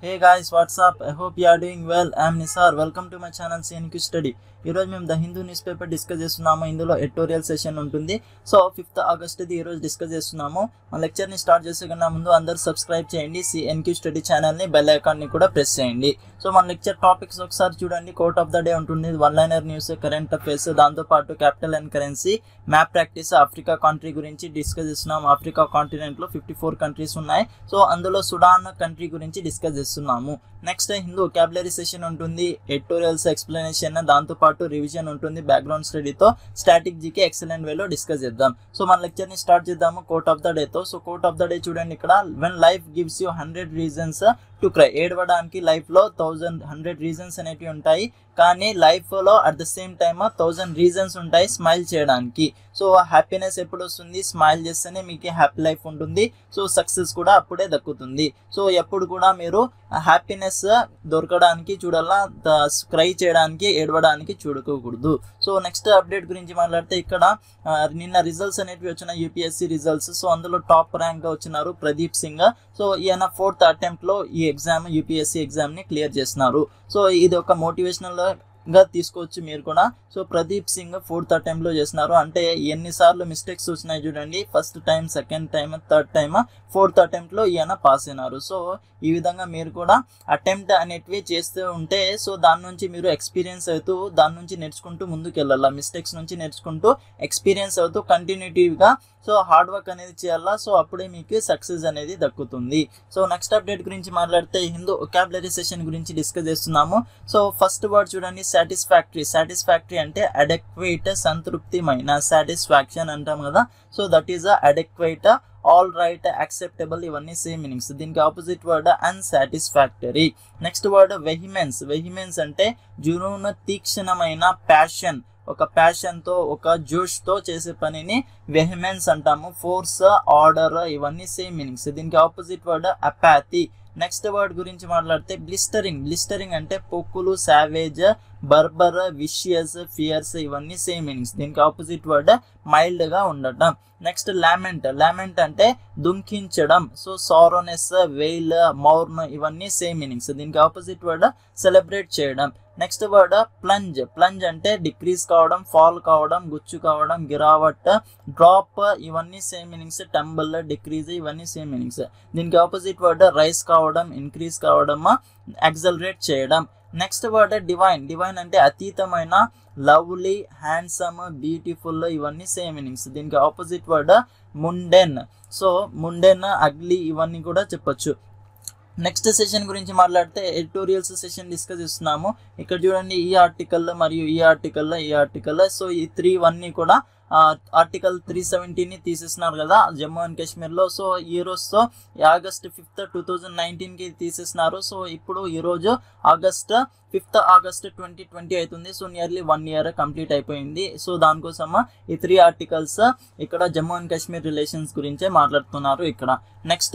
hey guys what's up I hope you are doing well I'm Nisar welcome to my channel CNQ study ఈరోజు మేము the Hindu newspaper discuss చేస్తున్నాము ఇందులో editorial session ఉంటుంది so fifth ఆగస్ట్ది ఈరోజు discuss చేస్తున్నాము మా లెక్చర్ని స్టార్ట్ చేసే కన్నా ముందు అందరూ సబ్స్క్రైబ్ చేయండి సిఎన్క్యూ స్టడీ ఛానల్ని బెల్ ఐకాన్ని కూడా ప్రెస్ చేయండి సో మన లెక్చర్ టాపిక్స్ ఒకసారి చూడండి కోట్ ఆఫ్ ద డే ఉంటుంది one liner news current affairs దాంతోపాటు capital and currency map practice Africa country గురించి డిస్కస్ చేస్తున్నాం ఆఫ్రికా కాంటినెంట్లో ఫిఫ్టీ ఫోర్ కంట్రీస్ ఉన్నాయి సో అందులో సుడాన్ కంట్రీ గురించి డిస్కస్ చేస్తున్నాము నెక్స్ట్ హిందూ క్యాబులరీ సెషన్ ఉంటుంది ఎడిటోరియల్స్ ఎక్స్ప్లెనేషన్ దాంతోపాటు రివిజన్ ఉంటుంది బ్యాక్గ్రౌండ్ స్టడీతో స్టాటిక్ జీకే ఎక్సలెంట్ వేలో డిస్కస్ చేద్దాం సో మన లెక్చర్ని స్టార్ట్ చేద్దాము కోట్ ఆఫ్ ద డేతో so quote of the day చూడండి ఇక్కడ when life gives you hundred reasons to cry ఏడవడానికి లైఫ్లో థౌజండ్ హండ్రెడ్ రీజన్స్ అనేవి ఉంటాయి కానీ లైఫ్లో at the same time thousand reasons ఉంటాయి స్మైల్ చేయడానికి సో హ్యాపీనెస్ ఎప్పుడు వస్తుంది స్మైల్ చేస్తేనే మీకు హ్యాపీ లైఫ్ ఉంటుంది సో సక్సెస్ కూడా అప్పుడే దక్కుతుంది సో ఎప్పుడు కూడా మీరు హ్యాపీనెస్ దొరకడానికి చూడాలా క్రై చేయడానికి ఏడవడానికి చూడకూడదు సో నెక్స్ట్ అప్డేట్ గురించి మాట్లాడితే ఇక్కడ నిన్న రిజల్ట్స్ అనేవి వచ్చిన యూపీఎస్సీ రిజల్ట్స్ సో అందులో టాప్ ర్యాంక్ వచ్చినారు ప్రదీప్ సింగ్ సో ఈయన ఫోర్త్ అటెంప్ట్ లో ఈ ఎగ్జామ్ యూపీఎస్సీ ఎగ్జామ్ ని క్లియర్ చేసినారు సో ఇది ఒక మోటివేషనల్ గా తీసుకోవచ్చు మీరు కూడా so Pradeep Singh fourth attempt లో చేసినారు అంటే ఎన్నిసార్లు మిస్టేక్స్ వచ్చినాయి చూడండి first time second time third time fourth attempt లో ఈయన పాస్ అయినారు సో ఈ విధంగా మీరు కూడా అటెంప్ట్ అనేటివి చేస్తూ ఉంటే సో దాని నుంచి మీరు ఎక్స్పీరియన్స్ అవుతూ దాని నుంచి నేర్చుకుంటూ ముందుకు వెళ్ళాలా మిస్టేక్స్ నుంచి నేర్చుకుంటూ ఎక్స్పీరియన్స్ అవుతూ కంటిన్యూటీవ్గా సో హార్డ్ వర్క్ అనేది చేయాలా సో అప్పుడే మీకు సక్సెస్ అనేది దక్కుతుంది సో నెక్స్ట్ అప్డేట్ గురించి మాట్లాడితే హిందూ ఒకాబులరీ సెషన్ గురించి డిస్కస్ చేస్తున్నాము సో ఫస్ట్ వర్డ్ చూడండి సాటిస్ఫాక్టరీ సాటిస్ఫాక్టరీ అంటే అడెక్వేట్ సంతృప్తిమైన సాటిస్ఫాక్షన్ అంటాం కదా so that is adequate all right acceptable ఇవన్నీ సేమ్ మీనింగ్స్ దీనికి opposite word unsatisfactory next word vehemence vehemence అంటే జునూన్ తీక్షణమైన ప్యాషన్ ఒక ప్యాషన్తో ఒక జోష్తో చేసే పనిని వెహిమెన్స్ అంటాము ఫోర్స్ ఆర్డర్ ఇవన్నీ సేమ్ మీనింగ్స్ దీనికి opposite word apathy next word గురించి మాట్లాడితే బ్లిస్టరింగ్ బ్లిస్టరింగ్ అంటే పొక్కులు సావేజ్ బర్బర్ విషియస్ ఫియర్స్ ఇవన్నీ సేమ్ మీనింగ్స్ దీనికి ఆపోజిట్ వర్డ్ మైల్డ్ గా ఉండటం నెక్స్ట్ లామెంట్ లామెంట్ అంటే దుంకించడం సో సారోనెస్ వెయిల్ మౌర్న్ ఇవన్నీ సేమ్ మీనింగ్స్ దీనికి ఆపోజిట్ వర్డ్ సెలబ్రేట్ చేయడం నెక్స్ట్ వర్డ్ ప్లంజ్ ప్లంజ్ అంటే డిక్రీజ్ కావడం ఫాల్ కావడం గుచ్చు కావడం గిరావట్ డ్రాప్ ఇవన్నీ సేమ్ మీనింగ్స్ టెంబల్ డిక్రీజ్ ఇవన్నీ సేమ్ మీనింగ్స్ దీనికి ఆపోజిట్ వర్డ్ రైస్ కావడం ఇంక్రీజ్ కావడం యాక్సలరేట్ చేయడం నెక్స్ట్ వర్డ్ డివైన్ డివైన్ అంటే అతీతమైన లవ్లీ హ్యాండ్సమ్ బ్యూటిఫుల్ ఇవన్నీ సేమ్ మీనింగ్స్ దీనికి opposite word mundane so mundane ugly ఇవన్నీ కూడా చెప్పొచ్చు నెక్స్ట్ సెషన్ గురించి మాట్లాడితే ఎడిటోరియల్స్ సెషన్ డిస్కస్ చేస్తున్నాము ఇక్కడ చూడండి ఈ ఆర్టికల్ మరియు ఈ ఆర్టికల్ ఈ ఆర్టికల్ సో ఈ త్రీ వన్నీ కూడా ఆర్టికల్ త్రీ సెవెంటీని తీసేసినారు కదా జమ్మూ అండ్ కాశ్మీర్లో సో ఈ రోజుతో ఆగస్ట్ ఫిఫ్త్ టూ థౌజండ్ నైన్టీన్కి తీసేసినారు సో ఇప్పుడు ఈరోజు August fifth August twenty twenty అవుతుంది so nearly one year complete అయిపోయింది సో దానికోసం ఈ త్రీ ఆర్టికల్స్ ఇక్కడ జమ్మూ అండ్ కాశ్మీర్ రిలేషన్స్ గురించే మాట్లాడుతున్నారు ఇక్కడ నెక్స్ట్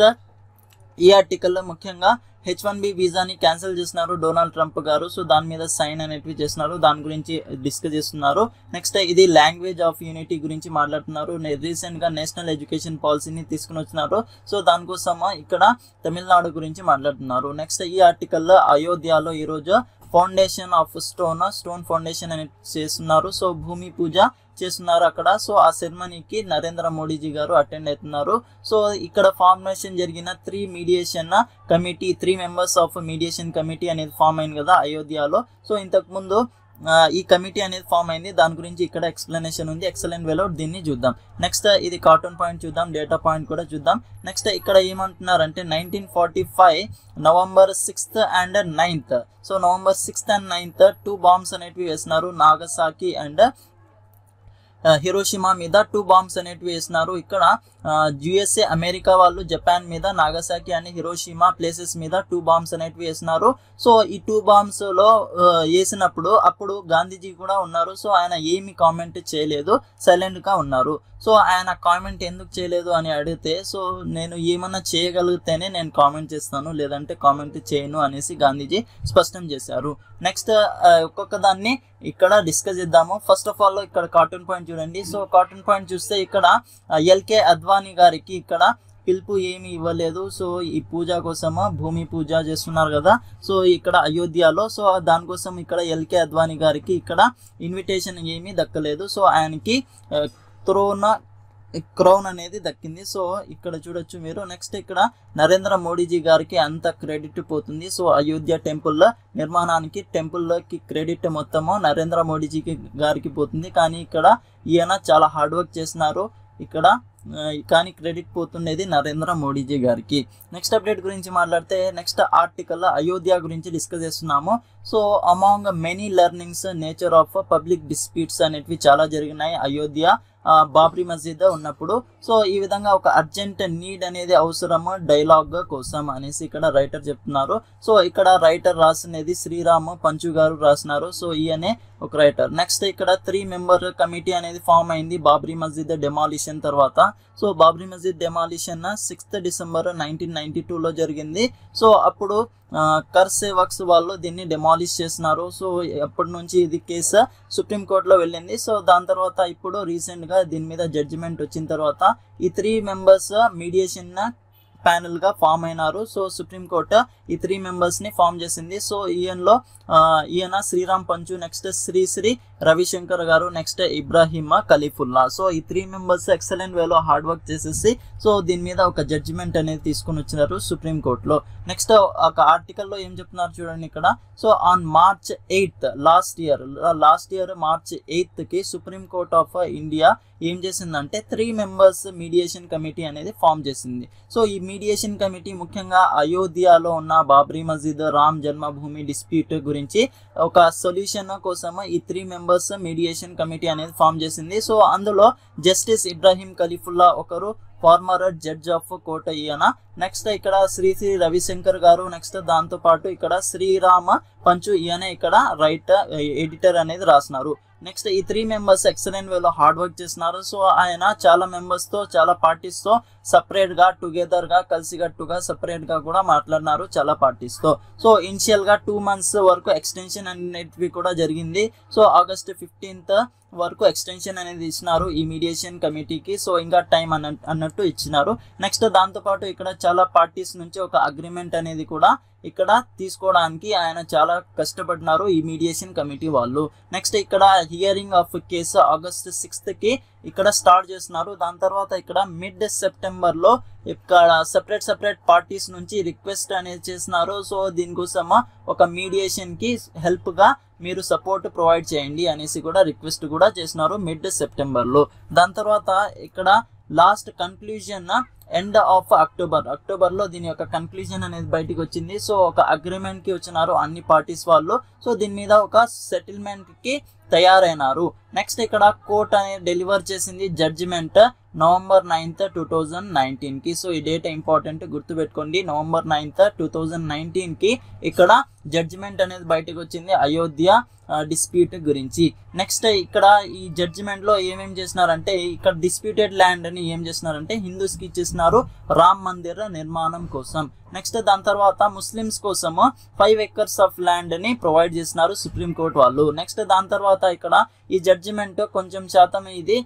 ఈ ఆర్టికల్లో ముఖ్యంగా హెచ్ వన్ బి వీసాని క్యాన్సిల్ చేస్తున్నారు డొనాల్డ్ ట్రంప్ గారు సో దాని మీద సైన్ అనేటివి చేస్తున్నారు దాని గురించి డిస్కస్ చేస్తున్నారు నెక్స్ట్ ఇది లాంగ్వేజ్ ఆఫ్ యూనిటీ గురించి మాట్లాడుతున్నారు రీసెంట్ గా నేషనల్ ఎడ్యుకేషన్ పాలసీని తీసుకుని వచ్చినారు సో దానికోసం ఇక్కడ తమిళనాడు గురించి మాట్లాడుతున్నారు నెక్స్ట్ ఈ ఆర్టికల్లో అయోధ్యలో ఈరోజు foundation of stone stone foundation అనేది చేస్తున్నారు సో భూమి పూజ చేస్తున్నారు అక్కడ సో ఆ సెరమనీకి నరేంద్ర మోడీజీ గారు అటెండ్ అవుతున్నారు సో ఇక్కడ ఫార్మేషన్ జరిగిన three mediation committee three members of mediation committee అనేది ఫామ్ అయింది కదా అయోధ్యలో సో ఇంతకు ముందు ఈ కమిటీ అనేది ఫామ్ అయింది దాని గురించి ఇక్కడ ఎక్స్ప్లెనేషన్ ఉంది ఎక్సలెంట్ వేలో దీన్ని చూద్దాం నెక్స్ట్ ఇది కార్టూన్ పాయింట్ చూద్దాం డేటా పాయింట్ కూడా చూద్దాం నెక్స్ట్ ఇక్కడ ఏమంటున్నారంటే nineteen forty five November sixth and ninth so November sixth and ninth two bombs అనేటివి వేసినారు నాగసాకి అండ్ హిరోషిమా మీద టూ బాంబ్స్ అనేటివి వేసినారు ఇక్కడ యుఎస్ఏ అమెరికా వాళ్ళు జపాన్ మీద నాగసాకి అని హిరోషిమా ప్లేసెస్ మీద టూ బాంబ్స్ అనేటివి వేసినారు సో ఈ టూ బాంబ్స్ లో వేసినప్పుడు అప్పుడు గాంధీజీ కూడా ఉన్నారు సో ఆయన ఏమి కామెంట్ చేయలేదు సైలెంట్ గా ఉన్నారు సో ఆయన కామెంట్ ఎందుకు చేయలేదు అని అడిగితే సో నేను ఏమన్నా చేయగలిగితేనే నేను కామెంట్ చేస్తాను లేదంటే కామెంట్ చేయను అనేసి గాంధీజీ స్పష్టం చేశారు నెక్స్ట్ ఒక్కొక్క దాన్ని ఇక్కడ డిస్కస్ చేద్దాము ఫస్ట్ ఆఫ్ ఆల్ ఇక్కడ కార్టూన్ పాయింట్ చూడండి సో కార్టూన్ పాయింట్ చూస్తే ఇక్కడ ఎల్కే అద్వానీ గారికి ఇక్కడ పిలుపు ఏమి ఇవ్వలేదు సో ఈ పూజ కోసము భూమి పూజ చేస్తున్నారు కదా సో ఇక్కడ అయోధ్యలో సో దానికోసం ఇక్కడ ఎల్కే అద్వానీ గారికి ఇక్కడ ఇన్విటేషన్ ఏమీ దక్కలేదు సో ఆయనకి త్రోన క్రౌన్ అనేది దక్కింది సో ఇక్కడ చూడొచ్చు మీరు నెక్స్ట్ ఇక్కడ నరేంద్ర మోడీజీ గారికి అంత క్రెడిట్ పోతుంది సో అయోధ్య టెంపుల్ నిర్మాణానికి టెంపుల్కి క్రెడిట్ మొత్తము నరేంద్ర మోడీజీకి గారికి పోతుంది కానీ ఇక్కడ ఈయన చాలా హార్డ్ వర్క్ చేసినారు ఇక్కడ ఆ, కానీ క్రెడిట్ పోతుండేది నరేంద్ర మోడీజీ గారికి నెక్స్ట్ అప్డేట్ గురించి మాట్లాడితే నెక్స్ట్ ఆర్టికల్ అయోధ్య గురించి డిస్కస్ చేస్తున్నాము so among many learnings nature of public disputes అనేటివి చాలా జరిగినాయి అయోధ్య ఆ, బాబ్రీ మస్జిద్ ఉన్నప్పుడు సో ఈ విధంగా ఒక అర్జెంట్ నీడ్ అనేది అవసరము డైలాగ్ కోసం అనేసి ఇక్కడ రైటర్ చెప్తున్నారు సో ఇక్కడ రైటర్ రాసినది శ్రీరామ్ పంచు గారు రాసినారు సో ఈయనే ఒక రైటర్ నెక్స్ట్ ఇక్కడ త్రీ మెంబర్ కమిటీ అనేది ఫామ్ అయింది బాబ్రీ మస్జిద్ డెమాలిషన్ తర్వాత so Babri Masjid demolition sixth December nineteen ninety టూలో జరిగింది సో అప్పుడు కర్ సేవక్స్ వాళ్ళు దీన్ని డెమాలిష్ చేసినారు సో అప్పటి నుంచి ఇది కేసు సుప్రీం కోర్టులో వెళ్ళింది సో దాని తర్వాత ఇప్పుడు రీసెంట్ గా దీని మీద జడ్జిమెంట్ వచ్చిన తర్వాత ఈ త్రీ మెంబర్స్ మీడియేషన్ ప్యానల్ గా ఫామ్ అయినారు సో సుప్రీం కోర్టు ఈ త్రీ మెంబర్స్ ని ఫామ్ చేసింది సో ఈయనలో ఆ, ఈయన శ్రీరామ్ పంచు నెక్స్ట్ శ్రీ శ్రీ రవిశంకర్ గారు నెక్స్ట్ ఇబ్రాహిం ఖలీఫుల్లా సో ఈ త్రీ మెంబర్స్ ఎక్సలెంట్ వేలో హార్డ్ వర్క్ చేసేసి సో దీని మీద ఒక జడ్జిమెంట్ అనేది తీసుకుని వచ్చినారు సుప్రీం కోర్టులో నెక్స్ట్ ఒక ఆర్టికల్ లో ఏం చెప్తున్నారు చూడండి ఇక్కడ so on March eighth last year last year March eighth కి సుప్రీం కోర్ట్ ఆఫ్ ఇండియా ఏం చేసిందంటే త్రీ మెంబర్స్ మీడియేషన్ కమిటీ అనేది ఫామ్ చేసింది సో ఈ మీడియేషన్ కమిటీ ముఖ్యంగా అయోధ్యలో ఉన్న బాబ్రీ మస్జిద్ రామ్ జన్మభూమి డిస్ప్యూట్ గురించి ఒక సొల్యూషన్ కోసం ఈ త్రీ మెంబర్స్ మీడియేషన్ కమిటీ అనేది ఫామ్ చేసింది సో అందులో జస్టిస్ ఇబ్రాహిం ఖలీఫుల్లా ఒకరు ఫార్మర్ జడ్జ్ ఆఫ్ కోర్ట్ ఈయన నెక్స్ట్ ఇక్కడ శ్రీ శ్రీ రవిశంకర్ గారు నెక్స్ట్ దాంతో పాటు ఇక్కడ శ్రీరామ పంచు ఈయన ఇక్కడ రైట్ ఎడిటర్ అనేది రాసినారు నెక్స్ట్ ఈ త్రీ మెంబర్స్ ఎక్సలెంట్ వేలో హార్డ్ వర్క్ చేస్తున్నారు సో ఆయన చాలా మెంబర్స్ తో చాలా పార్టీస్ తో సపరేట్ గా టుగెదర్ గా కలిసికట్టుగా సపరేట్ గా కూడా మాట్లాడినారు చాలా పార్టీస్ తో సో ఇనిషియల్ గా టూ మంత్స్ వరకు ఎక్స్టెన్షన్ అనేటివి కూడా జరిగింది సో ఆగస్ట్ ఫిఫ్టీన్త్ వరకు ఎక్స్టెన్షన్ అనేది ఇచ్చినారు ఈ మీడియేషన్ కమిటీకి సో ఇంకా టైం అన్న అన్నట్టు ఇచ్చినారు నెక్స్ట్ దాంతో పాటు ఇక్కడ చాలా పార్టీస్ నుంచి ఒక అగ్రిమెంట్ అనేది కూడా ఇక్కడ తీసుకోవడానికి ఆయన చాలా కష్టపడినారు ఈ మీడియేషన్ కమిటీ వాళ్ళు నెక్స్ట్ ఇక్కడ hearing of case August sixth కి ఇక్కడ స్టార్ట్ చేస్తున్నారు దాని తర్వాత ఇక్కడ మిడ్ సెప్టెంబర్ లో ఇక్కడ సెపరేట్ సెపరేట్ పార్టీస్ నుంచి రిక్వెస్ట్ అనేది చేస్తున్నారు సో దీనికోసం ఒక మీడియేషన్ కి హెల్ప్ గా మీరు సపోర్ట్ ప్రొవైడ్ చేయండి అనేసి కూడా రిక్వెస్ట్ కూడా చేసినారు మిడ్ సెప్టెంబర్ లో దాని తర్వాత ఇక్కడ last conclusion end of October October లో దీని యొక్క కన్క్లూజన్ అనేది బయటికి వచ్చింది సో ఒక అగ్రిమెంట్ కి వచ్చినారు అన్ని పార్టీస్ వాళ్ళు సో దీని మీద ఒక సెటిల్మెంట్ కి తయారైనారు నెక్స్ట్ ఇక్కడ కోర్ట్ అనేది డెలివర్ చేసింది judgement November ninth two thousand nineteen కి సో ఈ డేట్ ఇంపార్టెంట్ గుర్తుపెట్టుకోండి November ninth two thousand nineteen కి ఇక్కడ జడ్జిమెంట్ అనేది బయటకు వచ్చింది అయోధ్య డిస్ప్యూట్ గురించి నెక్స్ట్ ఇక్కడ ఈ జడ్జిమెంట్ లో ఏమేం చేసినారంటే ఇక్కడ డిస్ప్యూటెడ్ ల్యాండ్ అని ఏం చేసినారంటే హిందూస్ కి ఇచ్చేసినారు రామ్ మందిర్ నిర్మాణం కోసం నెక్స్ట్ దాని తర్వాత ముస్లిమ్స్ కోసము ఫైవ్ ఎకర్స్ ఆఫ్ ల్యాండ్ ని ప్రొవైడ్ చేసినారు సుప్రీం కోర్ట్ వాళ్ళు నెక్స్ట్ దాని తర్వాత ఇక్కడ ఈ జడ్జిమెంట్ కొంచెం శాతం ఇది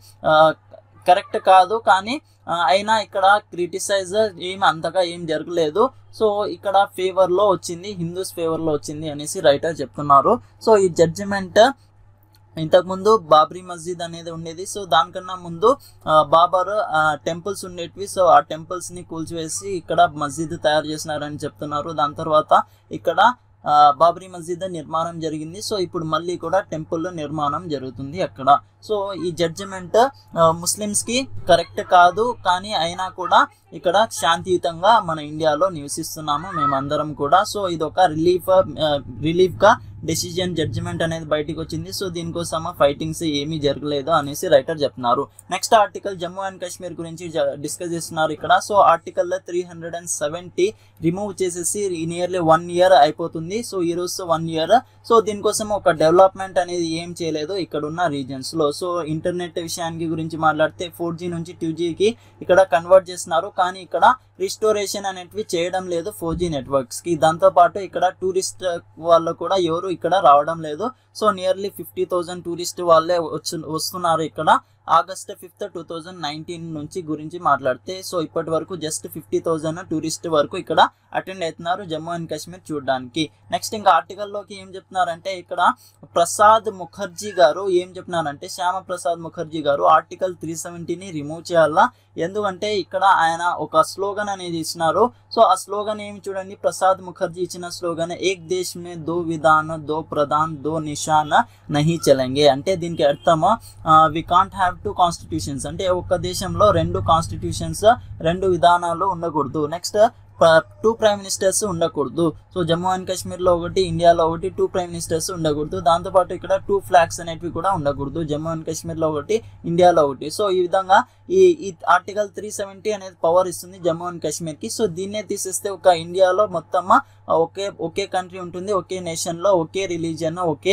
కరెక్ట్ కాదు కానీ ఆ, అయినా ఇక్కడ క్రిటిసైజ్ ఏమి అంతగా ఏం జరగలేదు సో ఇక్కడ ఫేవర్ లో వచ్చింది హిందూస్ ఫేవర్ లో వచ్చింది అనేసి రైటర్ చెప్తున్నారు సో ఈ జడ్జిమెంట్ ఇంతకుముందు బాబ్రీ మస్జిద్ అనేది ఉండేది సో దానికన్నా ముందు ఆ, బాబర్ టెంపుల్స్ ఉండేటివి సో ఆ టెంపుల్స్ ని కూల్చివేసి ఇక్కడ మస్జిద్ తయారు చేసినారని చెప్తున్నారు దాని తర్వాత ఇక్కడ ఆ, బాబ్రీ మస్జిద్ నిర్మాణం జరిగింది సో ఇప్పుడు మళ్ళీ కూడా టెంపుల్ నిర్మాణం జరుగుతుంది అక్కడ సో ఈ జడ్జిమెంట్ ముస్లిమ్స్ కి కరెక్ట్ కాదు కానీ అయినా కూడా ఇక్కడ శాంతియుతంగా మన ఇండియాలో నివసిస్తున్నాము మేమందరం కూడా సో ఇది ఒక రిలీఫ్ రిలీఫ్ గా డెసిజన్ జడ్జిమెంట్ అనేది బయటికి వచ్చింది సో దీనికోసం ఫైటింగ్స్ ఏమీ జరగలేదు అనేసి రైటర్ చెప్తున్నారు next article Jammu and Kashmir గురించి డిస్కస్ చేస్తున్నారు ఇక్కడ so article three hundred and seventy remove చేసేసి నియర్లీ వన్ ఇయర్ అయిపోతుంది సో ఈ రోజు వన్ ఇయర్ సో దీనికోసం ఒక డెవలప్మెంట్ అనేది ఏం చేయలేదు ఇక్కడ ఉన్న రీజన్స్ లో సో ఇంటర్నెట్ విషయానికి గురించి మాట్లాడితే ఫోర్ జీ నుంచి టూ జీకి ఇక్కడ కన్వర్ట్ చేస్తున్నారు కానీ ఇక్కడ రిస్టోరేషన్ అనేటివి చేయడం లేదు ఫోర్ జీ నెట్వర్క్స్ కి దాంతో పాటు ఇక్కడ టూరిస్ట్ వాళ్ళు కూడా ఎవరు ఇక్కడ రావడం లేదు so nearly fifty thousand tourist వాళ్ళే వచ్చు వస్తున్నారు ఇక్కడ August fifth two thousand nineteen నుంచి గురించి మాట్లాడితే సో ఇప్పటి వరకు జస్ట్ ఫిఫ్టీ థౌజండ్ టూరిస్ట్ వరకు ఇక్కడ అటెండ్ అవుతున్నారు జమ్మూ అండ్ కాశ్మీర్ చూడడానికి నెక్స్ట్ ఇంకా ఆర్టికల్లోకి ఏం చెప్తున్నారంటే ఇక్కడ ప్రసాద్ ముఖర్జీ గారు ఏం చెప్తున్నారంటే శ్యామ ప్రసాద్ ముఖర్జీ గారు ఆర్టికల్ త్రీ సెవెంటీని రిమూవ్ చేయాలా ఎందుకంటే ఇక్కడ ఆయన ఒక స్లోగన్ అనేది ఇచ్చినారు సో ఆ స్లోగన్ ఏమి చూడండి ప్రసాద్ ముఖర్జీ ఇచ్చిన స్లోగన్ ఏక్ దేశ్ మే దో విధాన్ దో ప్రధాన్ దో నిషాన్ నహి చలంగే అంటే దీనికి అర్థము we can't have two constitutions అంటే ఒక దేశంలో రెండు కాన్స్టిట్యూషన్స్ రెండు విధానాలు ఉండకూడదు నెక్స్ట్ టూ ప్రైమ్ మినిస్టర్స్ ఉండకూడదు సో జమ్మూ అండ్ కాశ్మీర్లో ఒకటి ఇండియాలో ఒకటి టూ ప్రైమ్ మినిస్టర్స్ ఉండకూడదు దాంతోపాటు ఇక్కడ టూ ఫ్లాగ్స్ అనేటివి కూడా ఉండకూడదు జమ్మూ అండ్ కాశ్మీర్లో ఒకటి ఇండియాలో ఒకటి సో ఈ విధంగా ఈ ఈ ఆర్టికల్ త్రీ సెవెంటీ అనేది పవర్ ఇస్తుంది జమ్మూ అండ్ కాశ్మీర్కి సో దీన్నే తీసేస్తే ఒక ఇండియాలో మొత్తం ఒకే ఒకే కంట్రీ ఉంటుంది ఒకే నేషన్లో ఒకే రిలీజియన్ ఒకే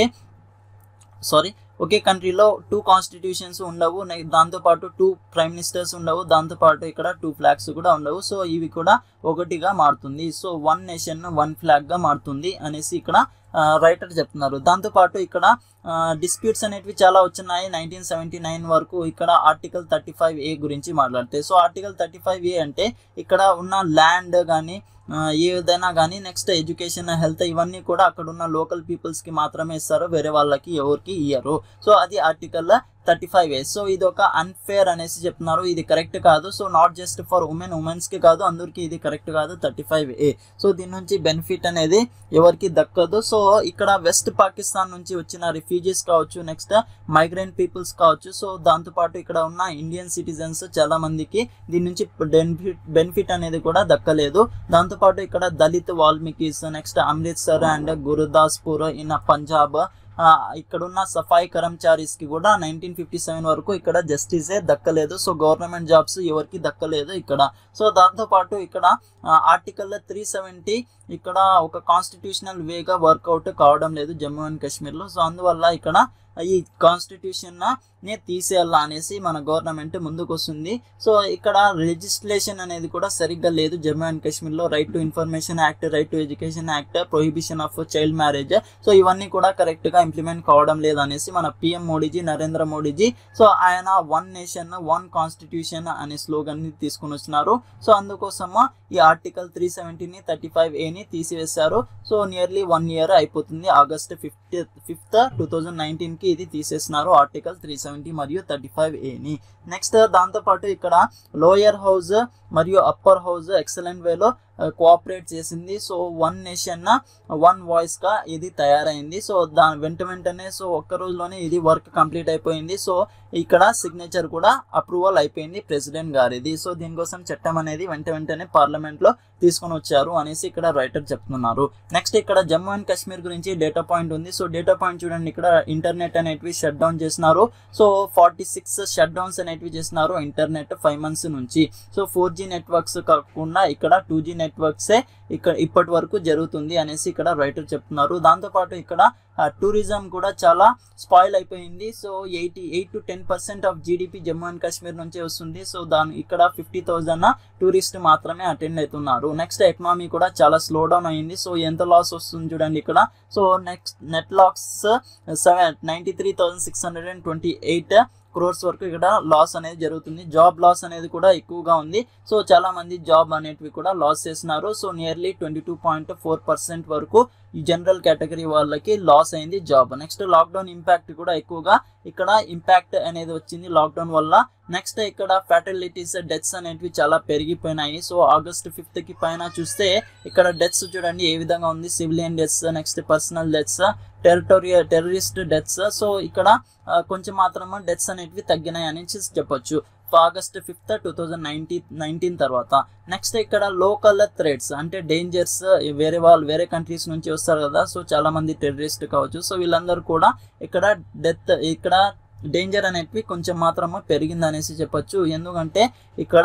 సారీ ఒకే కంట్రీలో టూ కాన్స్టిట్యూషన్స్ ఉండవు దాంతోపాటు టూ ప్రైమ్ మినిస్టర్స్ ఉండవు దాంతోపాటు ఇక్కడ టూ ఫ్లాగ్స్ కూడా ఉండవు సో ఇవి కూడా ఒకటిగా మారుతుంది సో వన్ నేషన్ వన్ ఫ్లాగ్గా మారుతుంది అనేసి ఇక్కడ రైటర్ చెప్తున్నారు దాంతోపాటు ఇక్కడ డిస్ప్యూట్స్ అనేటివి చాలా వచ్చినాయి నైన్టీన్ సెవెంటీ నైన్ వరకు ఇక్కడ ఆర్టికల్ థర్టీ ఫైవ్ ఏ గురించి మాట్లాడితే so article thirty five A అంటే ఇక్కడ ఉన్న ల్యాండ్ కానీ ఏదైనా కానీ నెక్స్ట్ ఎడ్యుకేషన్ హెల్త్ ఇవన్నీ కూడా అక్కడ ఉన్న లోకల్ పీపుల్స్కి మాత్రమే ఇస్తారు వేరే వాళ్ళకి ఎవరికి ఇయ్యరు సో అది article thirty five A so ఇది ఒక అన్ఫేర్ అనేసి చెప్తున్నారు ఇది కరెక్ట్ కాదు so not just for women ఉమెన్స్కి కాదు అందరికి ఇది కరెక్ట్ కాదు థర్టీ ఫైవ్ ఏ సో దీని నుంచి బెనిఫిట్ అనేది ఎవరికి దక్కదు సో ఇక్కడ వెస్ట్ పాకిస్తాన్ నుంచి వచ్చిన రిఫ్యూజీస్ కావచ్చు నెక్స్ట్ మైగ్రెంట్ పీపుల్స్ కావచ్చు సో దాంతోపాటు ఇక్కడ ఉన్న ఇండియన్ సిటిజన్స్ చాలా మందికి దీని నుంచి బెనిఫిట్ బెనిఫిట్ అనేది కూడా దక్కలేదు దాంతోపాటు ఇక్కడ Dalit Valmikis next Amritsar and Gurdaspur in Punjab ఇక్కడున్న సఫాయి కర్మచారీస్కి కూడా నైన్టీన్ ఫిఫ్టీ సెవెన్ వరకు ఇక్కడ జస్టిసే దక్కలేదు సో గవర్నమెంట్ జాబ్స్ ఎవరికి దక్కలేదు ఇక్కడ సో దాంతోపాటు ఇక్కడ ఆర్టికల్ త్రీ సెవెంటీ ఇక్కడ ఒక కాన్స్టిట్యూషనల్ వేగా వర్కౌట్ కావడం లేదు జమ్మూ అండ్ కాశ్మీర్లో సో అందువల్ల ఇక్కడ ఈ కాన్స్టిట్యూషన్ నే తీసేయాలా అనేసి మన గవర్నమెంట్ ముందుకు వస్తుంది సో ఇక్కడ లెజిస్లేషన్ అనేది కూడా సరిగ్గా లేదు జమ్మూ అండ్ కాశ్మీర్లో right to information act right to education act prohibition of child marriage so ఇవన్నీ కూడా కరెక్ట్గా ఇంప్లిమెంట్ కావడం లేదు అనేసి మన పిఎం మోడీజీ నరేంద్ర మోడీజీ సో ఆయన వన్ నేషన్ వన్ కాన్స్టిట్యూషన్ అనే స్లోగన్ని తీసుకుని వచ్చినారు సో అందుకోసము ఈ ఆర్టికల్ త్రీ సెవెంటీని థర్టీ ఫైవ్ ఏని తీసివేశారు సో నియర్లీ వన్ ఇయర్ అయిపోతుంది August fifth fifth two thousand నైన్టీన్కి ఇది తీసేసినారు ఆర్టికల్ త్రీ సెవెంటీ మరియు థర్టీ ఫైవ్ ఏని నెక్స్ట్ దాంతోపాటు ఇక్కడ లోయర్ హౌస్ మరియు అప్పర్ హౌస్ ఎక్సలెంట్ వేలో కోఆపరేట్ చేసింది సో వన్ నేషన్ వన్ వాయిస్గా ఇది తయారైంది సో దాని వెంట వెంటనే సో ఒక్క రోజులోనే ఇది వర్క్ కంప్లీట్ అయిపోయింది సో ఇక్కడ సిగ్నేచర్ కూడా అప్రూవల్ అయిపోయింది ప్రెసిడెంట్ గారిది సో దీనికోసం చట్టం అనేది వెంట వెంటనే పార్లమెంట్లో తీసుకొని వచ్చారు అనేసి ఇక్కడ రైటర్ చెప్తున్నారు నెక్స్ట్ ఇక్కడ జమ్మూ అండ్ కాశ్మీర్ గురించి డేటా పాయింట్ ఉంది సో డేటా పాయింట్ చూడండి ఇక్కడ ఇంటర్నెట్ అనేటివి షట్ డౌన్ చేసినారు so forty six shut downs అనేటివి చేసినారు ఇంటర్నెట్ ఫైవ్ మంత్స్ నుంచి సో ఫోర్ జీ నెట్వర్క్స్ కాకుండా ఇక్కడ టూ జీ నెట్వర్క్సే ఇక్కడ ఇప్పటి వరకు జరుగుతుంది అనేసి ఇక్కడ రైటర్ చెప్తున్నారు దాంతోపాటు ఇక్కడ టూరిజం కూడా చాలా స్పాయిల్ అయిపోయింది so eighty eight to ten percent of GDP Jammu and Kashmir నుంచే వస్తుంది సో దాని ఇక్కడ ఫిఫ్టీ థౌజండ్ టూరిస్ట్ మాత్రమే అటెండ్ అవుతున్నారు నెక్స్ట్ ఎకనామీ కూడా చాలా స్లో డౌన్ అయింది సో ఎంత లాస్ వస్తుంది చూడండి ఇక్కడ so next net lakhs seven ninety three thousand six hundred and twenty eight crores వరకు ఇక్కడ లాస్ అనేది జరుగుతుంది జాబ్ లాస్ అనేది కూడా ఎక్కువగా ఉంది సో చాలా మంది జాబ్ అనేటివి కూడా లాస్ చేస్తున్నారు so nearly twenty two point four percent వరకు ఈ జనరల్ కేటగిరీ వాళ్ళకి లాస్ అయింది జాబ్ నెక్స్ట్ లాక్డౌన్ ఇంపాక్ట్ కూడా ఎక్కువగా ఇక్కడ ఇంపాక్ట్ అనేది వచ్చింది లాక్డౌన్ వల్ల నెక్స్ట్ ఇక్కడ ఫ్యాటలిటీస్ డెత్స్ అనేటివి చాలా పెరిగిపోయినాయి సో ఆగస్ట్ ఫిఫ్త్ కి పైన చూస్తే ఇక్కడ డెత్స్ చూడండి ఏ విధంగా ఉంది civilian deaths next personnel deaths territorial terrorist deaths so ఇక్కడ కొంచెం మాత్రమే డెత్స్ అనేటివి తగ్గినాయి అని చెప్పొచ్చు August fifth two thousand ninety nineteen తర్వాత నెక్స్ట్ ఇక్కడ లోకల్ థ్రెడ్స్ అంటే డేంజర్స్ వేరే వాళ్ళు వేరే కంట్రీస్ నుంచి వస్తారు కదా సో చాలా మంది టెర్రరిస్ట్ కావచ్చు సో వీళ్ళందరూ కూడా ఇక్కడ డెత్ ఇక్కడ డేంజర్ అనేటివి కొంచెం మాత్రమే పెరిగింది అనేసి చెప్పొచ్చు ఎందుకంటే ఇక్కడ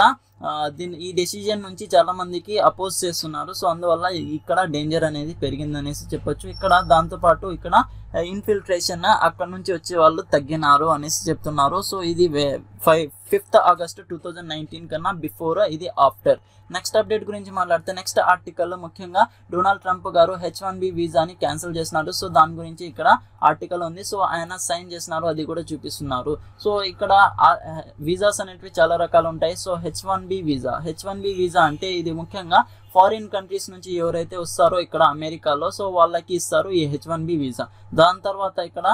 ఆ, దీని ఈ డెసిజన్ నుంచి చాలా మందికి అపోజ్ చేస్తున్నారు సో అందువల్ల ఇక్కడ డేంజర్ అనేది పెరిగిందనేసి చెప్పొచ్చు ఇక్కడ దాంతోపాటు ఇక్కడ ఇన్ఫిల్ట్రేషన్ అక్కడ నుంచి వచ్చే వాళ్ళు తగ్గినారు అనేసి చెప్తున్నారు సో ఇది five fifth August two thousand nineteen కన్నా బిఫోర్ ఇది ఆఫ్టర్ నెక్స్ట్ అప్డేట్ గురించి మాట్లాడితే నెక్స్ట్ ఆర్టికల్లో ముఖ్యంగా డొనాల్డ్ ట్రంప్ గారు హెచ్ వన్ బి వీసాని క్యాన్సిల్ చేసినారు సో దాని గురించి ఇక్కడ ఆర్టికల్ ఉంది సో ఆయన సైన్ చేసినారు అది కూడా చూపిస్తున్నారు సో ఇక్కడ వీసాస్ అనేటివి చాలా రకాలు ఉంటాయి so H one B visa H one B visa అంటే ఇది ముఖ్యంగా ఫారిన్ కంట్రీస్ నుంచి ఎవరైతే వస్తారో ఇక్కడ అమెరికాలో సో వాళ్ళకి ఇస్తారు ఈ హెచ్ వన్ బి వీసా దాని తర్వాత ఇక్కడ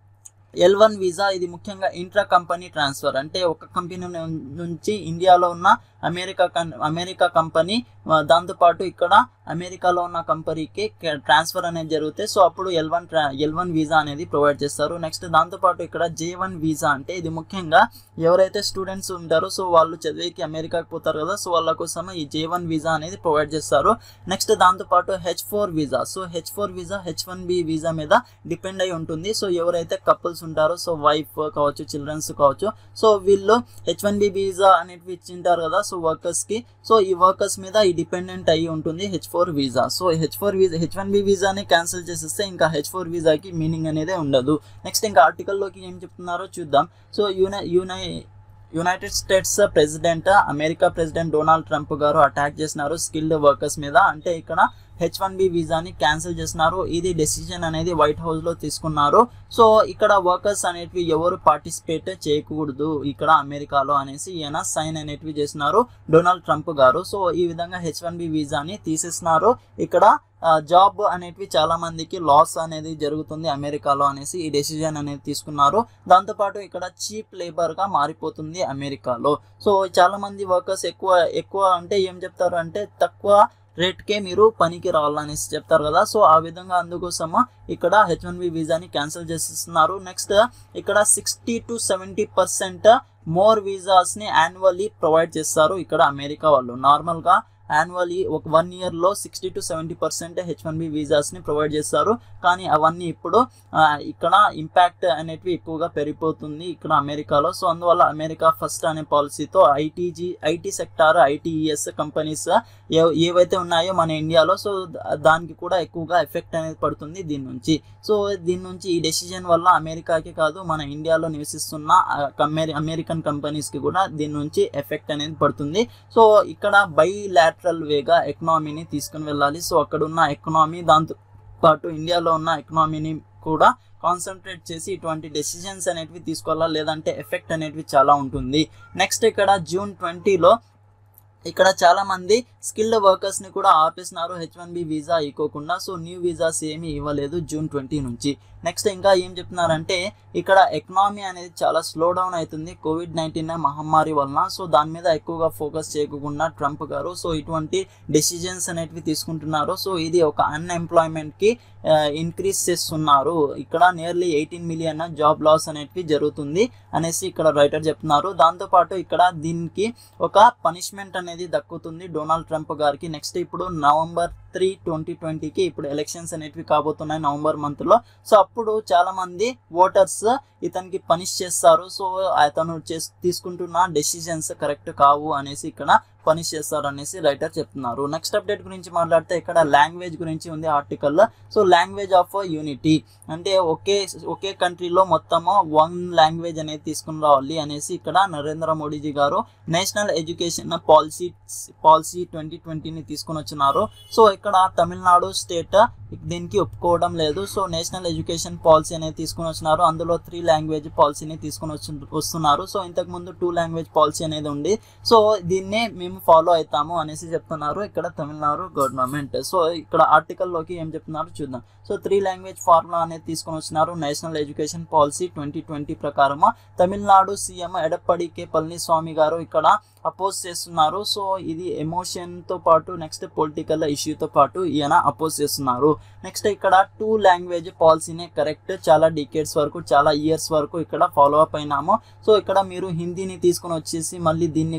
ఎల్ వన్ వీసా ఇది ముఖ్యంగా ఇంట్రా కంపెనీ ట్రాన్స్ఫర్ అంటే ఒక కంపెనీ నుంచి ఇండియాలో ఉన్న అమెరికా కన్ అమెరికా కంపెనీ ఆ, దాంతోపాటు ఇక్కడ అమెరికాలో ఉన్న కంపెనీకి ట్రాన్స్ఫర్ అనేది జరుగుతాయి సో అప్పుడు L one L one visa అనేది ప్రొవైడ్ చేస్తారు నెక్స్ట్ దాంతోపాటు ఇక్కడ జే వన్ వీసా అంటే ఇది ముఖ్యంగా ఎవరైతే స్టూడెంట్స్ ఉంటారో సో వాళ్ళు చదివేకి అమెరికాకి పోతారు కదా సో వాళ్ళ కోసం ఈ జే వన్ వీసా అనేది ప్రొవైడ్ చేస్తారు నెక్స్ట్ దాంతోపాటు H four visa so H four visa H one B visa మీద డిపెండ్ అయి ఉంటుంది సో ఎవరైతే కపుల్స్ ఉంటారో సో వైఫ్ కావచ్చు చిల్డ్రన్స్ కావచ్చు సో వీళ్ళు హెచ్ వన్ బి వీసా అనేటివి ఇచ్చింటారు కదా సో వర్కర్స్ కి సో ఈ వర్కర్స్ మీద ఈ డిపెండెంట్ అయి ఉంటుంది H four visa so H four visa H one B వీసాని క్యాన్సిల్ చేసేస్తే ఇంకా హెచ్ ఫోర్ వీసాకి మీనింగ్ అనేదే ఉండదు నెక్స్ట్ ఇంకా ఆర్టికల్లోకి ఏం చెప్తున్నారో చూద్దాం సో యునై యునై united states president America president Donald Trump garu attack చేసినారు స్కిల్డ్ వర్కర్స్ మీద అంటే ఇక్కడ హెచ్ వన్ బి వీసాని క్యాన్సిల్ చేసినారు ఇది డెసిజన్ అనేది వైట్ హౌస్ లో తీసుకున్నారు సో ఇక్కడ వర్కర్స్ అనేటివి ఎవరు పార్టిసిపేట్ చేయకూడదు ఇక్కడ అమెరికాలో అనేసి ఈయన సైన్ అనేటివి చేసినారు డొనాల్డ్ ట్రంప్ గారు సో ఈ విధంగా హెచ్ వన్ బి వీసాని తీసేసినారు ఇక్కడ జాబ్ అనేటివి చాలా మందికి లాస్ అనేది జరుగుతుంది అమెరికాలో అనేసి ఈ డెసిజన్ అనేది తీసుకున్నారు దాంతోపాటు ఇక్కడ చీప్ లేబర్ గా మారిపోతుంది అమెరికాలో సో చాలా మంది వర్కర్స్ ఎక్కువ ఎక్కువ అంటే ఏం చెప్తారు అంటే తక్కువ రేట్కే మీరు పనికి రావాలనేసి చెప్తారు కదా సో ఆ విధంగా అందుకోసము ఇక్కడ హెచ్ వన్ బి వీసాని క్యాన్సిల్ చేసేస్తున్నారు నెక్స్ట్ ఇక్కడ sixty to seventy percent more వీసాస్ని యాన్యువల్లీ ప్రొవైడ్ చేస్తారు ఇక్కడ అమెరికా వాళ్ళు నార్మల్గా యాన్యువల్లీ ఒక వన్ ఇయర్లో sixty to seventy percent H one B వీసాస్ని ప్రొవైడ్ చేస్తారు కానీ అవన్నీ ఇప్పుడు ఆ, ఇక్కడ ఇంపాక్ట్ అనేటివి ఎక్కువగా పెరిగిపోతుంది ఇక్కడ అమెరికాలో సో అందువల్ల అమెరికా ఫస్ట్ అనే పాలసీతో ITG IT sector ITES companies ఏవైతే ఉన్నాయో మన ఇండియాలో సో దా- దానికి కూడా ఎక్కువగా ఎఫెక్ట్ అనేది పడుతుంది దీని నుంచి సో దీని నుంచి ఈ డెసిజన్ వల్ల అమెరికాకి కాదు మన ఇండియాలో నివసిస్తున్న ఆ, అమెరి అమెరికన్ కంపెనీస్కి కూడా దీని నుంచి ఎఫెక్ట్ అనేది పడుతుంది సో ఇక్కడ బై లాటరల్ వేగా ఎకనామీని తీసుకుని వెళ్ళాలి సో అక్కడ ఉన్న ఎకనామీ దాంతో పాటు ఇండియాలో ఉన్న ఎకనామీని కూడా కాన్సన్ట్రేట్ చేసి ఇటువంటి డెసిషన్స్ అనేటివి తీసుకోవాలా లేదంటే ఎఫెక్ట్ అనేటివి చాలా ఉంటుంది నెక్స్ట్ ఇక్కడ జూన్ ట్వంటీలో ఇక్కడ చాలా మంది స్కిల్డ్ వర్కర్స్ ని కూడా ఆపేసినారు హెచ్ వన్ బి వీసా ఇవ్వకుండా సో న్యూ వీసాస్ ఏమీ ఇవ్వలేదు జూన్ ట్వంటీ నుంచి నెక్స్ట్ ఇంకా ఏం చెప్తున్నారంటే ఇక్కడ ఎకనామీ అనేది చాలా స్లో డౌన్ అవుతుంది కోవిడ్ నైన్టీన్ మహమ్మారి వలన సో దాని మీద ఎక్కువగా ఫోకస్ చేయకుండా ట్రంప్ గారు సో ఇటువంటి డెసిజన్స్ అనేటివి తీసుకుంటున్నారు సో ఇది ఒక అన్ఎంప్లాయ్మెంట్ కి ఇంక్రీజ్ చేస్తున్నారు ఇక్కడ nearly eighteen million job loss అనేటివి జరుగుతుంది అనేసి ఇక్కడ రైటర్ చెప్తున్నారు దాంతోపాటు ఇక్కడ దీనికి ఒక పనిష్మెంట్ అనేది దక్కుతుంది డొనాల్డ్ ట్రంప్ గారికి నెక్స్ట్ ఇప్పుడు నవంబర్ త్రీ ట్వంటీ ట్వంటీకి ఇప్పుడు ఎలక్షన్స్ అనేటివి కాబోతున్నాయి నవంబర్ మంత్ లో సో అప్పుడు చాలా మంది ఓటర్స్ ఇతనికి పనిష్ చేస్తారు సో అతను చేస్ తీసుకుంటున్న డెసిషన్స్ కరెక్ట్ కావు అనేసి ఇక్కడ పనిష్ చేస్తారు అనేసి రైటర్ చెప్తున్నారు నెక్స్ట్ అప్డేట్ గురించి మాట్లాడితే ఇక్కడ లాంగ్వేజ్ గురించి ఉంది article so language of unity అంటే ఒకే ఒకే కంట్రీలో మొత్తము వన్ లాంగ్వేజ్ అనేది తీసుకుని రావాలి అనేసి ఇక్కడ నరేంద్ర మోడీజీ గారు national education policy policy twenty ట్వంటీని తీసుకుని వచ్చినారు సో ఇక్కడ తమిళనాడు స్టేట్ దీనికి ఒప్పుకోవడం లేదు సో నేషనల్ ఎడ్యుకేషన్ పాలసీ అనేది తీసుకుని వచ్చినారు అందులో త్రీ లాంగ్వేజ్ పాలసీని తీసుకుని వచ్చి వస్తున్నారు సో ఇంతకు ముందు టూ లాంగ్వేజ్ పాలసీ అనేది ఉంది సో దీన్నే మేము ఫాలో అవుతాము అనేసి చెప్తున్నారు ఇక్కడ తమిళనాడు గవర్నమెంట్ సో ఇక్కడ ఆర్టికల్లోకి ఏం చెప్తున్నారు చూద్దాం సో త్రీ లాంగ్వేజ్ ఫార్ములా అనేది తీసుకొని వచ్చినారు national education policy twenty twenty ప్రకారము తమిళనాడు సీఎం ఎడప్పడి కే పళనిస్వామి గారు ఇక్కడ అపోజ్ చేస్తున్నారు సో ఇది ఎమోషన్ తో పాటు నెక్స్ట్ పొలిటికల్ ఇష్యూతో పాటు ఈయన అపోజ్ చేస్తున్నారు నెక్స్ట్ ఇక్కడ టూ లాంగ్వేజ్ పాలసీనే కరెక్ట్ చాలా డికేట్స్ వరకు చాలా ఇయర్స్ వరకు ఇక్కడ ఫాలో అప్ అయినాము సో ఇక్కడ మీరు హిందీని తీసుకొని వచ్చేసి మళ్ళీ దీన్ని కూడా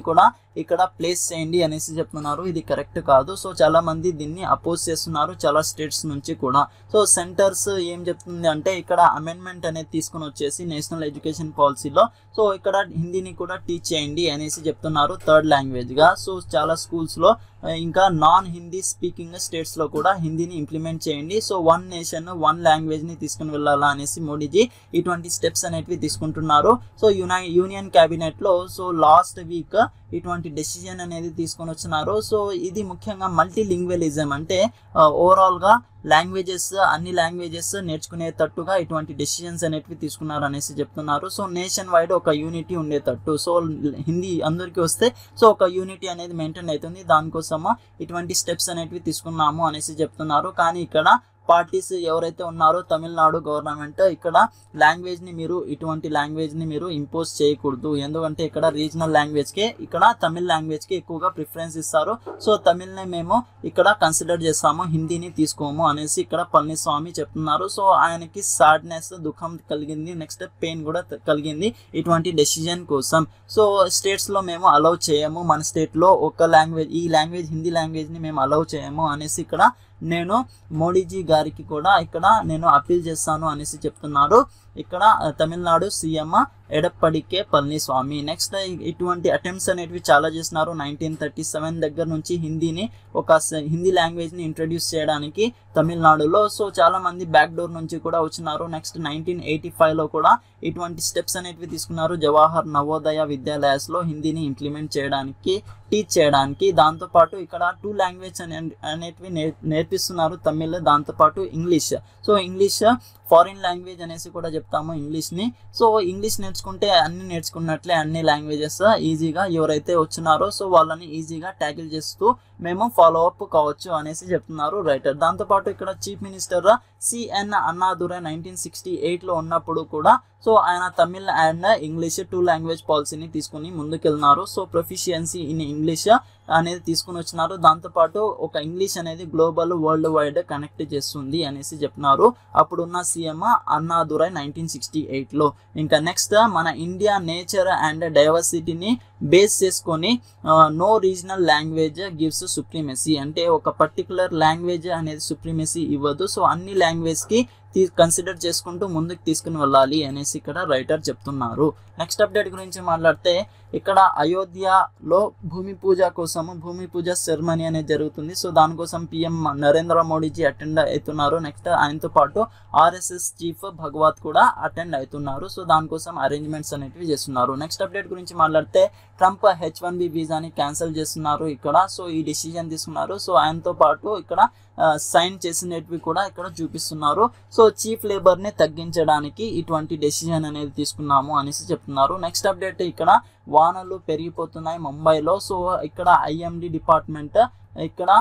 ఇక్కడ ప్లేస్ చేయండి అనేసి చెప్తున్నారు ఇది కరెక్ట్ కాదు సో చాలా మంది దీన్ని అపోజ్ చేస్తున్నారు చాలా స్టేట్స్ నుంచి కూడా సో సెంటర్స్ ఏం చెప్తుంది అంటే ఇక్కడ అమెండ్మెంట్ అనేది తీసుకుని వచ్చేసి నేషనల్ ఎడ్యుకేషన్ పాలసీలో సో ఇక్కడ హిందీని కూడా టీచ్ చేయండి అనేసి చెప్తున్నారు థర్డ్ లాంగ్వేజ్ గా సో చాలా స్కూల్స్ లో ఆ, ఇంకా నాన్ హిందీ స్పీకింగ్ స్టేట్స్ లో కూడా హిందీని ఇంప్లిమెంట్ చేయండి so one nation one language ని తీసుకుని వెళ్ళాలా అనేసి మోడీజీ ఇటువంటి స్టెప్స్ అనేటివి తీసుకుంటున్నారు సో యునై యూనియన్ క్యాబినెట్ లో సో లాస్ట్ వీక్ ఇటువంటి డెసిజన్ అనేది తీసుకొని వచ్చినారు సో ఇది ముఖ్యంగా మల్టీ లింగ్వలిజం అంటే ఓవరాల్ గా లాంగ్వేజెస్ అన్ని లాంగ్వేజెస్ నేర్చుకునేటట్టుగా ఇటువంటి డెసిషన్స్ అనేటివి తీసుకున్నారు అనేసి చెప్తున్నారు సో నేషన్ వైడ్ ఒక యూనిటీ ఉండేటట్టు సో హిందీ అందరికీ వస్తే సో ఒక యూనిటీ అనేది మెయింటైన్ అవుతుంది దానికోసము ఇటువంటి స్టెప్స్ అనేటివి తీసుకున్నాము అనేసి చెప్తున్నారు కానీ ఇక్కడ పార్టీస్ ఎవరైతే ఉన్నారో తమిళనాడు గవర్నమెంట్ ఇక్కడ లాంగ్వేజ్ ని మీరు ఇటువంటి లాంగ్వేజ్ ని మీరు ఇంపోజ్ చేయకూడదు ఎందుకంటే ఇక్కడ రీజనల్ లాంగ్వేజ్ కి ఇక్కడ తమిళ్ లాంగ్వేజ్ కి ఎక్కువగా ప్రిఫరెన్స్ ఇస్తారు సో తమిళ్నే మేము ఇక్కడ కన్సిడర్ చేస్తాము హిందీని తీసుకోము అనేసి ఇక్కడ పళనిస్వామి చెప్తున్నారు సో ఆయనకి సాడ్నెస్ దుఃఖం కలిగింది నెక్స్ట్ పెయిన్ కూడా త- కలిగింది ఇటువంటి డెసిజన్ కోసం సో స్టేట్స్ లో మేము అలౌ చేయము మన స్టేట్ లో ఒక లాంగ్వేజ్ ఈ లాంగ్వేజ్ హిందీ లాంగ్వేజ్ ని మేము అలౌ చేయము అనేసి ఇక్కడ నేను మోడీజీ గారికి కూడా ఇక్కడ నేను అప్పీల్ చేస్తాను అనేసి చెప్తున్నారు ఇక్కడ ఆ, తమిళనాడు సీఎం ఎడప్పడికే పళనిస్వామి నెక్స్ట్ ఇటువంటి అటెంప్ట్స్ అనేటివి చాలా చేసినారు నైన్టీన్ థర్టీ సెవెన్ దగ్గర నుంచి హిందీని ఒక స- హిందీ లాంగ్వేజ్ ని ఇంట్రడ్యూస్ చేయడానికి తమిళనాడులో సో చాలా మంది బ్యాక్ డోర్ నుంచి కూడా వచ్చినారు నెక్స్ట్ నైన్టీన్ ఎయిటీ ఫైవ్ లో కూడా ఇటువంటి స్టెప్స్ అనేటివి తీసుకున్నారు జవహర్ నవోదయ విద్యాలయాస్ లో హిందీని ఇంప్లిమెంట్ చేయడానికి టీచ్ చేయడానికి దాంతోపాటు ఇక్కడ టూ లాంగ్వేజ్ అనే అనేటివి నేర్- నేర్పిస్తున్నారు తమిళ్ దాంతోపాటు English so English foreign language అనేసి కూడా చెప్తాము ఇంగ్లీష్ని సో ఇంగ్లీష్ నేర్చుకుంటే అన్ని నేర్చుకున్నట్లే అన్ని లాంగ్వేజెస్ ఈజీగా ఎవరైతే వచ్చినారో సో వాళ్ళని ఈజీగా ట్యాకిల్ చేస్తూ మేము ఫాలో అప్ కావచ్చు అనేసి చెప్తున్నారు రైటర్ దాంతోపాటు ఇక్కడ chief minister CN Annadurai nineteen sixty ఎయిట్లో ఉన్నప్పుడు కూడా సో ఆయన Tamil and English two language పాలసీని తీసుకుని ముందుకెళ్ళినారు సో ప్రొఫిషియన్సీ ఇన్ ఇంగ్లీష్ అనేది తీసుకుని వచ్చినారు దాంతోపాటు ఒక ఇంగ్లీష్ అనేది గ్లోబల్ వరల్డ్ వైడ్ కనెక్ట్ చేస్తుంది అనేసి చెప్పినారు అప్పుడున్న సీఎం అన్నాదురై నైన్టీన్ సిక్స్టీ ఎయిట్లో ఇంకా నెక్స్ట్ మన ఇండియా నేచర్ అండ్ డైవర్సిటీని బేస్ చేసుకొని no regional language gives supremacy అంటే ఒక పర్టికులర్ లాంగ్వేజ్ అనేది సుప్రీమసీ ఇవ్వదు సో అన్ని లాంగ్వేజ్కి తీ కన్సిడర్ చేసుకుంటూ ముందుకు తీసుకుని వెళ్ళాలి అనేసి ఇక్కడ రైటర్ చెప్తున్నారు నెక్స్ట్ అప్డేట్ గురించి మాట్లాడితే ఇక్కడ అయోధ్యలో భూమి పూజ కోసము భూమి పూజ సెరమనీ అనేది జరుగుతుంది సో దానికోసం పిఎం నరేంద్ర మోడీజీ అటెండ్ అవుతున్నారు నెక్స్ట్ ఆయనతో పాటు ఆర్ఎస్ఎస్ చీఫ్ భగవత్ కూడా అటెండ్ అవుతున్నారు సో దానికోసం అరేంజ్మెంట్స్ అనేటివి చేస్తున్నారు నెక్స్ట్ అప్డేట్ గురించి మాట్లాడితే ట్రంప్ హెచ్ వన్ బి వీసాని క్యాన్సిల్ చేస్తున్నారు ఇక్కడ సో ఈ డిసిజన్ తీసుకున్నారు సో ఆయనతో పాటు ఇక్కడ సైన్ చేసినవి కూడా ఇక్కడ చూపిస్తున్నారు సో చీఫ్ లేబర్ ని తగ్గించడానికి ఇటువంటి డెసిజన్ అనేది తీసుకున్నాము అనేసి చెప్తున్నారు నెక్స్ట్ అప్డేట్ ఇక్కడ వానలు పెరిగిపోతున్నాయి ముంబైలో సో ఇక్కడ ఐఎండి డిపార్ట్మెంట్ ఇక్కడ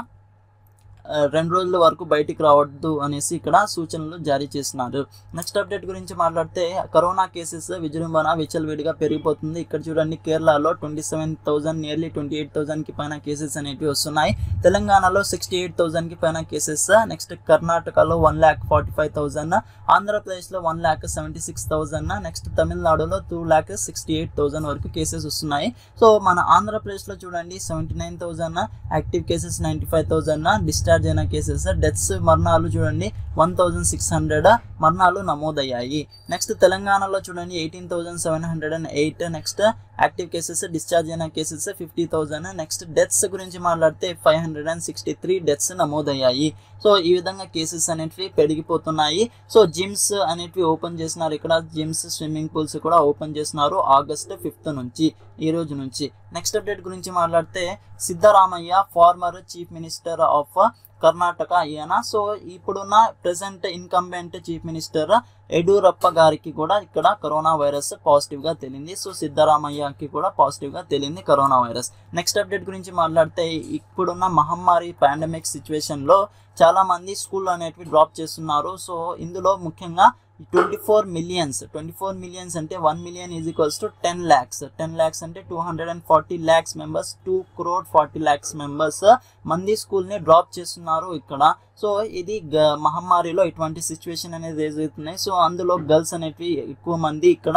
ఆ, రెండు రోజుల వరకు బయటికి రావద్దు అనేసి ఇక్కడ సూచనలు జారీ చేసినారు నెక్స్ట్ అప్డేట్ గురించి మాట్లాడితే కరోనా కేసెస్ విజృంభణ విచ్చలవిడిగా పెరిగిపోతుంది ఇక్కడ చూడండి కేరళలో twenty seven thousand nearly twenty eight థౌసండ్కి పైన కేసెస్ అనేవి వస్తున్నాయి తెలంగాణలో సిక్స్టీ ఎయిట్ థౌసండ్కి పైన కేసెస్ నెక్స్ట్ కర్ణాటకలో one lakh forty five thousand ఆంధ్రప్రదేశ్లో one lakh seventy six thousand next తమిళనాడులో two lakh sixty eight thousand వరకు కేసెస్ వస్తున్నాయి సో మన ఆంధ్రప్రదేశ్లో చూడండి seventy nine thousand active cases ninety five thousand discharge అయిన కేసెస్ డెత్స్ మరణాలు చూడండి వన్ థౌజండ్ సిక్స్ హండ్రెడ్ మరణాలు నమోదయ్యాయి నెక్స్ట్ తెలంగాణలో చూడండి eighteen thousand seven hundred and eight next active cases discharge అయిన cases fifty thousand next deaths గురించి మాట్లాడితే five hundred and sixty three deaths నమోదయ్యాయి సో ఈ విధంగా కేసెస్ అనేటివి పెరిగిపోతున్నాయి సో జిమ్స్ అనేటివి ఓపెన్ చేసినారు ఇక్కడ జిమ్స్ స్విమ్మింగ్ పూల్స్ కూడా ఓపెన్ చేసినారు ఆగస్ట్ ఫిఫ్త్ నుంచి ఈ రోజు నుంచి నెక్స్ట్ అప్డేట్ గురించి మాట్లాడితే Siddaramaiah former chief minister of Karnataka ఈయన సో ఇప్పుడున్న present incumbent chief minister Yediyurappa గారికి కూడా ఇక్కడ కరోనా వైరస్ పాజిటివ్ గా తేలింది సో సిద్ధరామయ్యకి కూడా పాజిటివ్ గా తేలింది కరోనా వైరస్ నెక్స్ట్ అప్డేట్ గురించి మాట్లాడితే ఇప్పుడున్న మహమ్మారి పాండమిక్ సిచ్యువేషన్ లో చాలా మంది స్కూల్ అనేటివి డ్రాప్ చేస్తున్నారు సో ఇందులో ముఖ్యంగా twenty four millions twenty four millions అంటే one million is equals to ten lakhs ten lakhs అంటే two hundred and forty lakhs members two crore forty lakhs members మంది స్కూల్ని డ్రాప్ చేస్తున్నారు ఇక్కడ సో ఇది గ- మహమ్మారిలో ఇటువంటి సిచ్యువేషన్ అనేది రేజ్ అవుతున్నాయి సో అందులో గర్ల్స్ అనేటివి ఎక్కువ మంది ఇక్కడ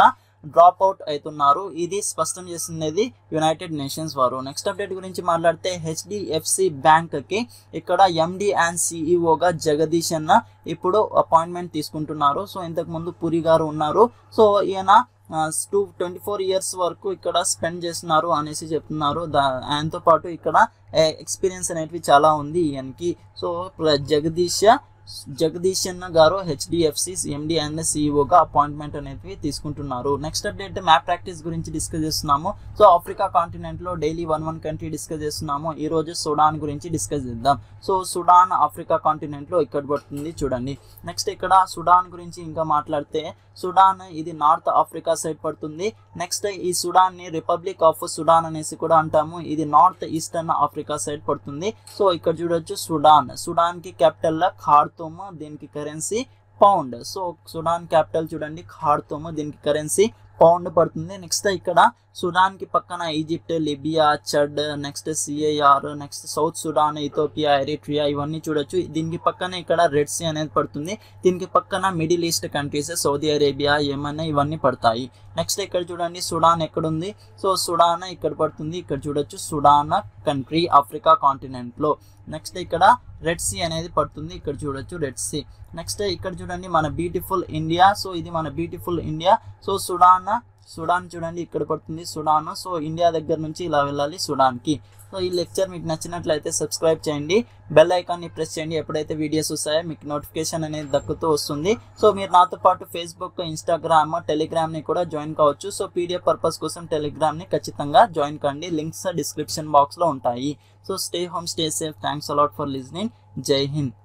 డ్రాప్ అవుట్ అవుతున్నారు ఇది స్పష్టం చేస్తున్నది యునైటెడ్ నేషన్స్ వారు నెక్స్ట్ అప్డేట్ గురించి మాట్లాడితే హెచ్డిఎఫ్సి బ్యాంక్ కి ఇక్కడ ఎండి అండ్ సిఇఓగా జగదీష్ అన్న ఇప్పుడు అపాయింట్మెంట్ తీసుకుంటున్నారు సో ఇంతకు ముందు పురి గారు ఉన్నారు సో ఈయన టూ ట్వంటీ ఫోర్ ఇయర్స్ వరకు ఇక్కడ స్పెండ్ చేస్తున్నారు అనేసి చెప్తున్నారు దా ఆయనతో పాటు ఇక్కడ ఎక్స్పీరియన్స్ అనేటివి చాలా ఉంది ఈయనకి సో జగదీష్ జగదీష్ అన్న గారు హెచ్డిఎఫ్సి ఎండి అండ్ సిఇఓగా అపాయింట్మెంట్ అనేది తీసుకుంటున్నారు నెక్స్ట్ అప్డేట్ మ్యాప్ ప్రాక్టీస్ గురించి డిస్కస్ చేస్తున్నాము సో ఆఫ్రికా కాంటినెంట్ లో daily one one country discuss చేస్తున్నాము ఈ రోజు సుడాన్ గురించి డిస్కస్ చేద్దాం సో సుడాన్ ఆఫ్రికా కాంటినెంట్ లో ఇక్కడ పడుతుంది చూడండి నెక్స్ట్ ఇక్కడ సుడాన్ గురించి ఇంకా మాట్లాడితే సుడాన్ ఇది నార్త్ ఆఫ్రికా సైడ్ పడుతుంది నెక్స్ట్ ఈ సుడాన్ ని రిపబ్లిక్ ఆఫ్ సుడాన్ అనేసి కూడా అంటాము ఇది నార్త్ ఈస్టర్న్ ఆఫ్రికా సైడ్ పడుతుంది సో ఇక్కడ చూడొచ్చు సుడాన్ సుడాన్ కి క్యాపిటల్ ఖార్తూమ్ దీనికి currency pound so Sudan capital చూడండి ఖార్తూమ్ దీనికి కరెన్సీ పౌండ్ పడుతుంది నెక్స్ట్ ఇక్కడ సుడాన్ కి పక్కన Egypt Libya Chad next CIR next South Sudan Ethiopia Eritrea ఇవన్నీ చూడొచ్చు దీనికి పక్కన ఇక్కడ రెడ్ సీ అనేది పడుతుంది దీనికి పక్కన Middle East countries Saudi Arabia ఏమన్నా ఇవన్నీ పడతాయి నెక్స్ట్ ఇక్కడ చూడండి సుడాన్ ఎక్కడుంది సో సుడాన్ ఇక్కడ పడుతుంది ఇక్కడ చూడొచ్చు సుడాన్ కంట్రీ ఆఫ్రికా కాంటినెంట్ లో నెక్స్ట్ ఇక్కడ రెడ్ సీ అనేది పడుతుంది ఇక్కడ చూడొచ్చు రెడ్ సీ నెక్స్ట్ ఇక్కడ చూడండి మన బ్యూటిఫుల్ ఇండియా సో ఇది మన beautiful India so Sudan Sudan చూడండి ఇక్కడ పడుతుంది సుడాన్ సో ఇండియా దగ్గర నుంచి ఇలా వెళ్ళాలి సుడాన్కి సో ఈ లెక్చర్ మీకు నచ్చినట్లయితే సబ్స్క్రైబ్ చేయండి బెల్ ఐకాన్ని ప్రెస్ చేయండి ఎప్పుడైతే వీడియోస్ వస్తాయో మీకు నోటిఫికేషన్ అనేది దక్కుతూ వస్తుంది సో మీరు నాతో పాటు ఫేస్బుక్ ఇన్స్టాగ్రామ్ టెలిగ్రామ్ని కూడా జాయిన్ కావచ్చు సో పీడిఎఫ్ పర్పస్ కోసం టెలిగ్రామ్ని ఖచ్చితంగా జాయిన్ కండి లింక్స్ డిస్క్రిప్షన్ బాక్స్లో ఉంటాయి so stay home stay safe thanks a lot for listening జై హింద్